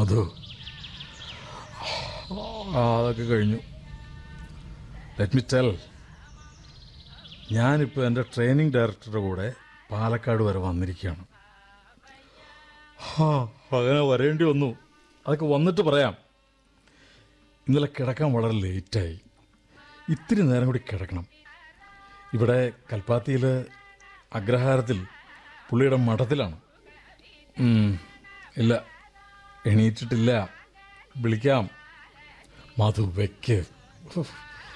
മധു ആ, അതൊക്കെ കഴിഞ്ഞു ലെറ്റ് മി ടെൽ ഞാനിപ്പോൾ എൻ്റെ ട്രെയിനിങ് ഡയറക്ടറുടെ കൂടെ പാലക്കാട് വരെ വന്നിരിക്കുകയാണ് ഹാ അങ്ങനെ വരേണ്ടി വന്നു അതൊക്കെ വന്നിട്ട് പറയാം ഇന്നലെ കിടക്കാൻ വളരെ ലേറ്റായി ഇത്തിരി നേരം കൂടി കിടക്കണം ഇവിടെ കൽപ്പാത്തിയിൽ അഗ്രഹാരത്തിൽ പുള്ളിയുടെ മഠത്തിലാണ് ഉം, ഇല്ല എണീറ്റിട്ടില്ല വിളിക്കാം മധു വെക്ക് ഉഫ്.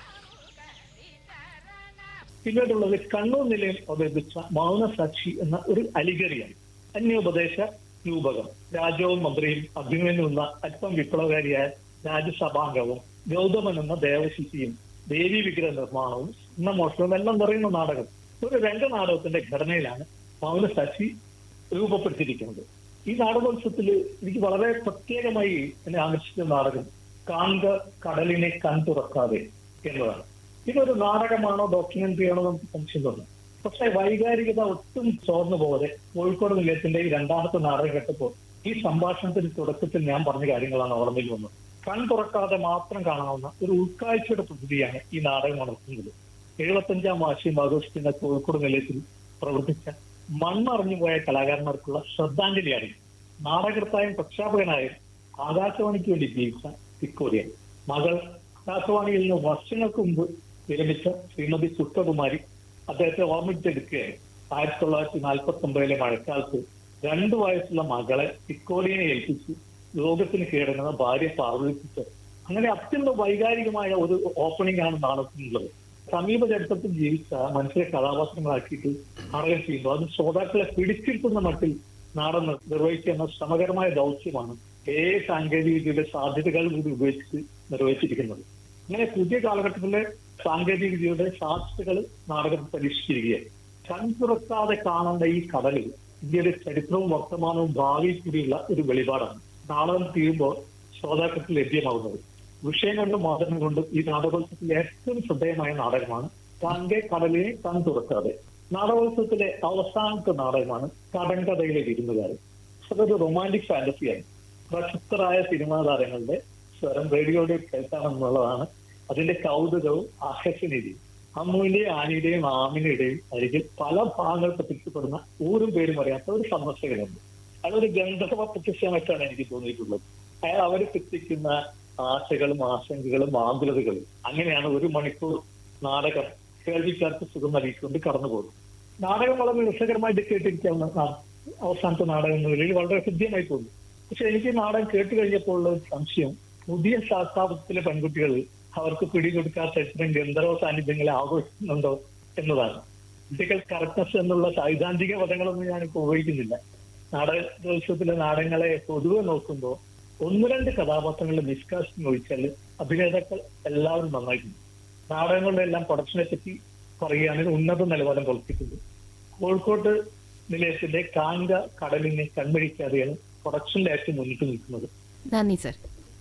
പിന്നീടുള്ളത് കണ്ണൂർ നിലയം അവതരിപ്പിച്ച മൗനസാക്ഷി എന്ന ഒരു അലിഗറിയാണ് അന്യോപദേശ രൂപകം രാജാവും മന്ത്രിയും അഭിമന്യു എന്ന അല്പം വിപ്ലവകാരിയായ രാജ്യസഭാംഗവും ഗൗതമൻ എന്ന ദേവശിശിയും ദേവി വിഗ്രഹ നിർമ്മാണവും സ്വർണ്ണമോഷണവും എല്ലാം നിറയുന്ന നാടകം ഒരു രംഗനാടകത്തിന്റെ ഘടനയിലാണ് മൗനസാക്ഷി രൂപപ്പെടുത്തിയിരിക്കുന്നത് ഈ നാടകോത്സവത്തിൽ എനിക്ക് വളരെ പ്രത്യേകമായി എന്നെ ആകർഷിച്ച നാടകം കാൺക കടലിനെ കൺ തുറക്കാതെ എന്നതാണ് ഇതൊരു നാടകമാണോ ഡോക്യുമെന്ററി ആണോ നമുക്ക് സംശയം തോന്നും പക്ഷെ വൈകാരികത ഒട്ടും ചോർന്നു പോകാതെ കോഴിക്കോട് നിലയത്തിന്റെ ഈ രണ്ടാമത്തെ നാടകം കേട്ടപ്പോൾ ഈ സംഭാഷണത്തിന്റെ തുടക്കത്തിൽ ഞാൻ പറഞ്ഞ കാര്യങ്ങളാണ് ഓർമ്മയിൽ വന്നത് കൺ തുറക്കാതെ മാത്രം കാണാവുന്ന ഒരു ഉൾക്കാഴ്ചയുടെ പ്രകൃതിയാണ് ഈ നാടകം ഉണർത്തുന്നത് എഴുപത്തഞ്ചാം വാർഷികം ആഘോഷിക്കുന്ന കോഴിക്കോട് നിലയത്തിൽ പ്രവർത്തിച്ച മണ്ണറിഞ്ഞുപോയ കലാകാരന്മാർക്കുള്ള ശ്രദ്ധാഞ്ജലിയാണ് ഇത്. നാടകർത്തായും പ്രക്ഷാപകനായും ആകാശവാണിക്ക് വേണ്ടി ജീവിച്ച വിക്ടോറിയ മകൾ ആകാശവാണിയിൽ നിന്ന് വർഷങ്ങൾക്ക് മുമ്പ് വിരമിച്ച ശ്രീമതി സുഷ്ടകുമാരി അദ്ദേഹത്തെ ഓർമ്മിച്ചെടുക്കുകയായി ആയിരത്തി തൊള്ളായിരത്തി നാൽപ്പത്തി ഒമ്പതിലെ മഴക്കാലത്ത് രണ്ടു വയസ്സുള്ള മകളെ വിക്ടോറിയനെ ഏൽപ്പിച്ച് ലോകത്തിന് കീഴടങ്ങുന്ന ഭാര്യ പാർവതിപ്പിച്ച് അങ്ങനെ അത്യന്തം വൈകാരികമായ ഒരു ഓപ്പണിംഗ് ആണ് നാടകത്തിനുള്ളത് സമീപ ചരിത്രത്തിൽ ജീവിച്ച മനുഷ്യരെ കഥാപാത്രങ്ങളാക്കിയിട്ട് നാടകം ചെയ്യുമ്പോൾ അത് ശ്രോതാക്കളെ പിടിച്ചിരുത്തുന്ന മട്ടിൽ നാടകം നിർവഹിക്കുന്ന ശ്രമകരമായ ദൗത്യമാണ് ഏ സാങ്കേതിക വിദ്യയുടെ സാധ്യതകൾ കൂടി ഉപയോഗിച്ച് നിർവഹിച്ചിരിക്കുന്നത് അങ്ങനെ പുതിയ കാലഘട്ടത്തിലെ സാങ്കേതിക വിദ്യയുടെ സാധ്യതകൾ നാടകം പരീക്ഷിച്ചിരിക്കുകയാണ് കൺ തുറക്കാതെ കാണേണ്ട ഈ കടലിൽ ഇന്ത്യയുടെ ചരിത്രവും വർത്തമാനവും ഭാവിയിൽ കൂടിയുള്ള ഒരു വെളിപാടാണ് നാടകം തീരുമ്പോൾ ശ്രോതാക്കൾക്ക് ലഭ്യമാകുന്നത് വിഷയം കൊണ്ടും മാതൃകം കൊണ്ടും ഈ നാടകോത്സവത്തിലെ ഏറ്റവും ശ്രദ്ധേയമായ നാടകമാണ് കാങ്കെ കടലിനെ കൺ തുറക്കാതെ നാടകോത്സവത്തിലെ അവസാനത്തെ നാടകമാണ് കടങ്കഥയിലെ വിരുന്നുകാരൻ അതൊരു റൊമാൻറ്റിക് ഫാന്റസിയാണ് പ്രശസ്തരായ സിനിമാ താരങ്ങളുടെ സ്വരം റേഡിയോയുടെ കേൾക്കാമെന്നുള്ളതാണ് അതിന്റെ കൗതുകവും ആകർഷണീയതയും അമ്മുവിന്റെയും ആനിയുടെയും ആമിനുടെയും അരികിൽ പല ഭാഗങ്ങൾ പ്രത്യക്ഷപ്പെടുന്ന ഊരും പേരും അറിയാത്ത ഒരു സന്ദർശകനുണ്ട് അതൊരു ഗന്ധർവ പ്രത്യക്ഷമായിട്ടാണ് എനിക്ക് തോന്നിയിട്ടുള്ളത് അയാൾ അവർ സൃഷ്ടിക്കുന്ന ആശകളും ആശങ്കകളും ആകുലതകളും അങ്ങനെയാണ് ഒരു മണിക്കൂർ നാടകം കേൾവിക്കാർക്ക് സുഖം നൽകിക്കൊണ്ട് കടന്നു പോകുന്നത് നാടകം വളരെ രസകരമായിട്ട് കേട്ടിരിക്കാവുന്ന ആ- അവസാനത്തെ നാടകം എന്ന നിലയിൽ വളരെ ഹൃദ്യമായി തോന്നി പക്ഷെ എനിക്ക് നാടകം കേട്ട് കഴിഞ്ഞപ്പോൾ ഉള്ള ഒരു സംശയം പുതിയ ശാസ്ത്രാപത്തിലെ പെൺകുട്ടികൾ അവർക്ക് പിടികൊടുക്കാത്ത ഇത്തരം ഗന്ധർവ സാന്നിധ്യങ്ങളെ ആഘോഷിക്കുന്നുണ്ടോ എന്നതാണ് പൊളിറ്റിക്കൽ കറക്റ്റ്നസ് എന്നുള്ള സൈദ്ധാന്തിക പദങ്ങളൊന്നും ഞാനിപ്പോൾ ഉപയോഗിക്കുന്നില്ല നാടകോത്സവത്തിലെ നാടകങ്ങളെ പൊതുവെ നോക്കുമ്പോൾ ഒന്ന് രണ്ട് കഥാപാത്രങ്ങളുടെ നിഷ്കാശം ഒഴിച്ചാൽ അഭിനേതാക്കൾ എല്ലാവരും നന്നായിട്ടുണ്ട് നാടകങ്ങളുടെ എല്ലാം പ്രൊഡക്ഷനെ പറ്റി പറയുകയാണെങ്കിൽ ഉന്നത നിലവാരം പുലർത്തിയിട്ടുണ്ട് കോഴിക്കോട്ട് നിലയത്തിന്റെ കാങ്ക കടലിനെ കൺമഴിക്കാതെയാണ് പ്രൊഡക്ഷനിൽ ഏറ്റവും മുന്നിട്ട് നിൽക്കുന്നത് നന്ദി സർ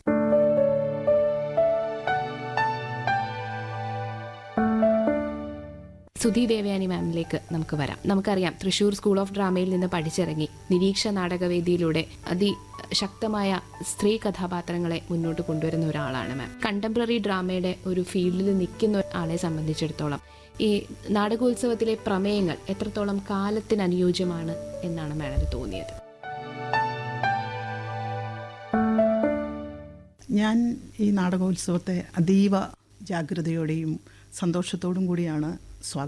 സുധി ദേവയാനി മാമിലേക്ക് നമുക്ക് വരാം നമുക്കറിയാം തൃശൂർ സ്കൂൾ ഓഫ് ഡ്രാമയിൽ നിന്ന് പഠിച്ചിറങ്ങി നിരീക്ഷ നാടകവേദിയിലൂടെ അതിശക്തമായ സ്ത്രീ കഥാപാത്രങ്ങളെ മുന്നോട്ട് കൊണ്ടുവരുന്ന ഒരാളാണ് മാം കണ്ടംപററി ഡ്രാമയുടെ ഒരു ഫീൽഡിൽ നിൽക്കുന്ന ആളെ സംബന്ധിച്ചിടത്തോളം ഈ നാടകോത്സവത്തിലെ പ്രമേയങ്ങൾ എത്രത്തോളം കാലത്തിന് അനുയോജ്യമാണ് എന്നാണ് മാഡത്തിന് തോന്നിയത് ഞാൻ ഈ നാടകോത്സവത്തെ അതീവ ജാഗ്രതയോടെയും സന്തോഷത്തോടും കൂടിയാണ്